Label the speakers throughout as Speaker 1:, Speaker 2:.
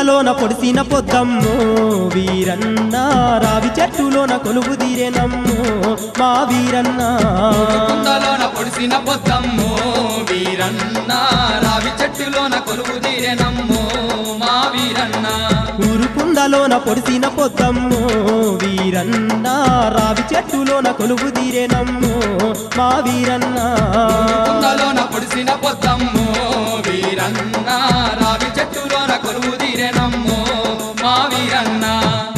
Speaker 1: కుండలోన పొడిసిన పొద్దమ్ము వీరన్న రావి చెట్టులోన కొలువు తీరేనమ్ము మా వీరన్న
Speaker 2: కుండలోన పొడిసిన పొద్దమ్ము వీరన్న రావి చెట్టులోన కొలువు తీరెనమ్ము మా వీరన్న
Speaker 1: ఊరు కుండలోన పొడిసిన పొద్దమ్ము వీరన్న రావి చెట్టులోన కొలువు తీరేనమ్ము మా వీరన్న
Speaker 2: కుండలోన పొడిసిన పొద్దమ్ము వీరన్న రావి చెట్టులోన కొలువు తీరెనమ్ము మా వీరన్న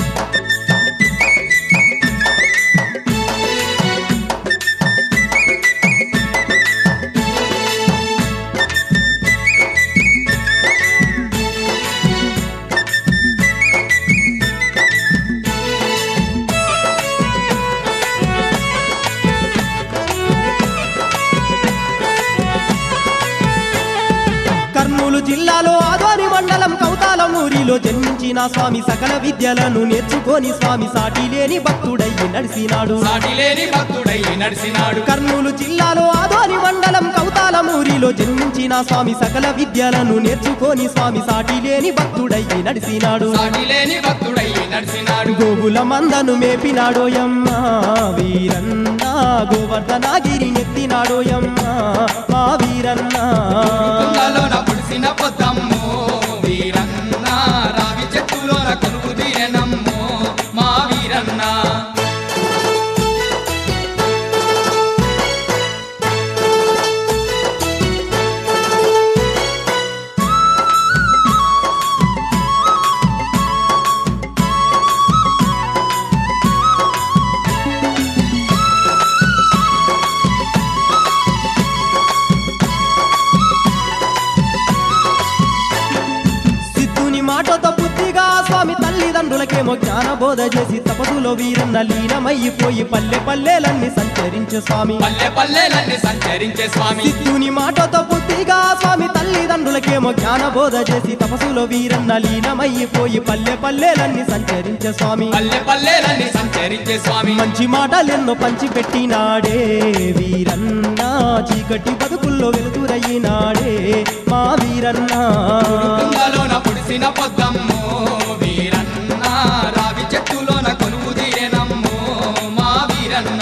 Speaker 1: కర్నూలు జిల్లాలో ఆదోని మండలం కౌతాలమూరిలో జన్మించిన స్వామి సకల విద్యలను నేర్చుకొని స్వామి సాటి లేని భక్తుడయ్యి నడిసినాడు
Speaker 2: సాటి లేని భక్తుడై నడిసినాడు
Speaker 1: కర్నూలు జిల్లాలో ఆదోని మండలం కౌతాలమూరిలో జన్మించిన స్వామి సకల విద్యలను నేర్చుకొని స్వామి సాటి లేని భక్తుడయ్యి నడిసినాడు
Speaker 2: సాటి లేని భక్తుడై నడిసినాడు
Speaker 1: గోగుల మందను మేపినాడోయమ్మ వీరన్న గోవర్ధనగిరి నెత్తినాడోయమ్మ మా వీరన్న
Speaker 2: కుండలోన పొడిసిన పొద్దమ్ము వీరన్న రావి చెట్టులోన కొలువు తీరెనమ్ము మా వీరన్న
Speaker 1: సిద్ధుని మాటతో బుద్ధిగా స్వామి తల్లిదండ్రులకేమో జ్ఞాన బోధ చేసి తపసులో వీరన్న లీనమైపోయి పల్లె పల్లెలన్నీ సంచరించే స్వామి
Speaker 2: పల్లె పల్లెలన్నీ సంచరించే స్వామి
Speaker 1: సిద్ధుని మాటతో బుద్ధిగా స్వామి తల్లిదండ్రులకేమో జ్ఞాన బోధ చేసి తపసులో వీరన్న లీనమైపోయి పల్లె పల్లెలన్నీ సంచరించే స్వామి
Speaker 2: పల్లె పల్లెలన్నీ సంచరించే స్వామి
Speaker 1: మంచి మాటలెన్నో పంచి పెట్టినాడే వీరన్న చీకటి బతుకుల్లో వెలుతురయ్యినాడే మా వీరన్న
Speaker 2: కుండలోన పొడిసిన పొద్దమ్ము వీరన్న రావి చెట్టులోన కొలువు తీరెనమ్ము మా వీరన్న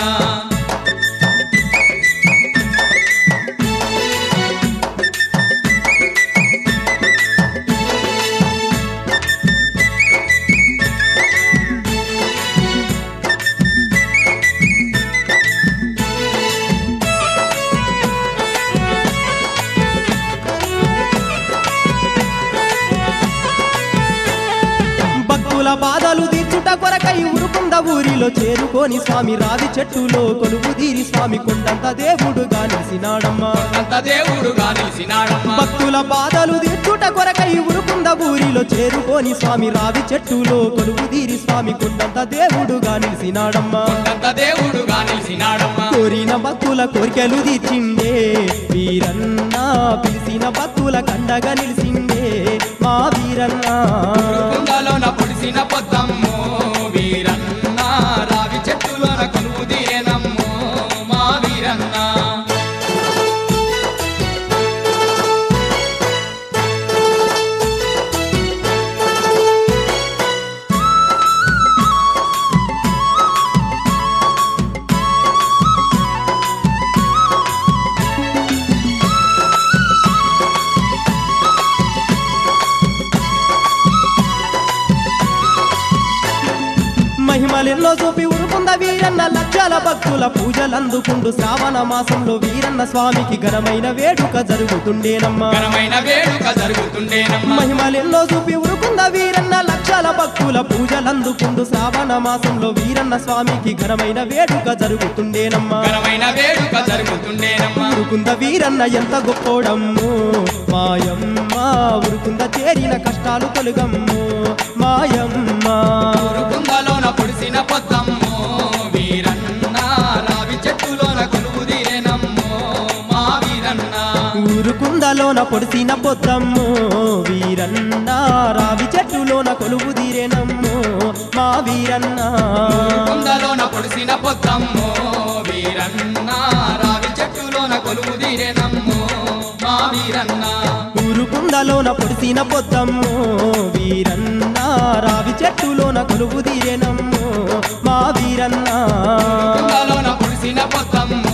Speaker 1: భక్తుల బాధలు తీర్చుట కొరకై ఉరుకుంద ఊరిలో చేరుకొని స్వామి రావి చెట్టులో కొలువు తీరి స్వామి కొండంత దేవుడుగా నిలిసినాడమ్మా
Speaker 2: అంత దేవుడుగా నిలిచినాడమ్మ
Speaker 1: భక్తుల బాధలు తీర్చుట కొరకై ఉరుకుంద ఊరిలో చేరుకొని స్వామి రావి చెట్టులో కొలువు తీరి స్వామి కొండంత దేవుడుగా నిలిసినాడమ్మా
Speaker 2: అంత దేవుడుగా నిలిచినాడమ్మ
Speaker 1: కోరిన భక్తుల కోరికలు తీర్చిండే వీరన్న పిలిచిన భక్తుల కండగా నిలిచిండే మా వీరన్న
Speaker 2: కుండలోన పొడిసిన పొద్దమ్ము వీరన్న రావి చెట్టులోన కొలువు తీరెనమ్ము మా వీరన్న
Speaker 1: మహిమలెన్నో చూపి ఉరుకుంద వీరన్న లక్షల భక్తుల పూజలందుకుండు శ్రావణ మాసంలో వీరన్న స్వామికి ఘనమైన వేడుక జరుగుతుండేనమ్మా
Speaker 2: ఘనమైన వేడుక జరుగుతుండేనమ్మ
Speaker 1: మహిమలెన్నో చూపి ఉరుకుంద వీరన్న లక్షల భక్తుల పూజలందుకుండు శ్రావణ మాసంలో వీరన్న స్వామికి ఘనమైన వేడుక జరుగుతుండేనమ్మా
Speaker 2: ఘనమైన వేడుక జరుగుతుండేనమ్మ
Speaker 1: ఉరుకుంద వీరన్న ఎంత గొప్పోడమ్ము మాయమ్మ ఉరుకుంద చేరిన కష్టాలు తొలగమ్ము మాయమ్మ
Speaker 2: కుండలోన పొడిసిన పొద్దమ్ము వీరన్న రావి చెట్టులోన కొలువు తీరెనమ్ము మా వీరన్న
Speaker 1: ఊరుకుందలోన పొడిసిన పొద్దమ్ము వీరన్న రావి చెట్టులోన కొలువు తీరేనమ్ము మా వీరన్న
Speaker 2: కుండలోన పొడిసిన పొద్దమ్ము వీరన్న రావి చెట్టులోన కొలువు తీరెనమ్ము మా వీరన్న
Speaker 1: ఊరుకుంద కుందలోన పొడిసిన పొద్దమ్మో వీరన్న రావి చెట్టులోన కొలువు తీరేనమ్మో మా వీరన్న
Speaker 2: కుండలోన పుడిసిన పొద్దమ్ము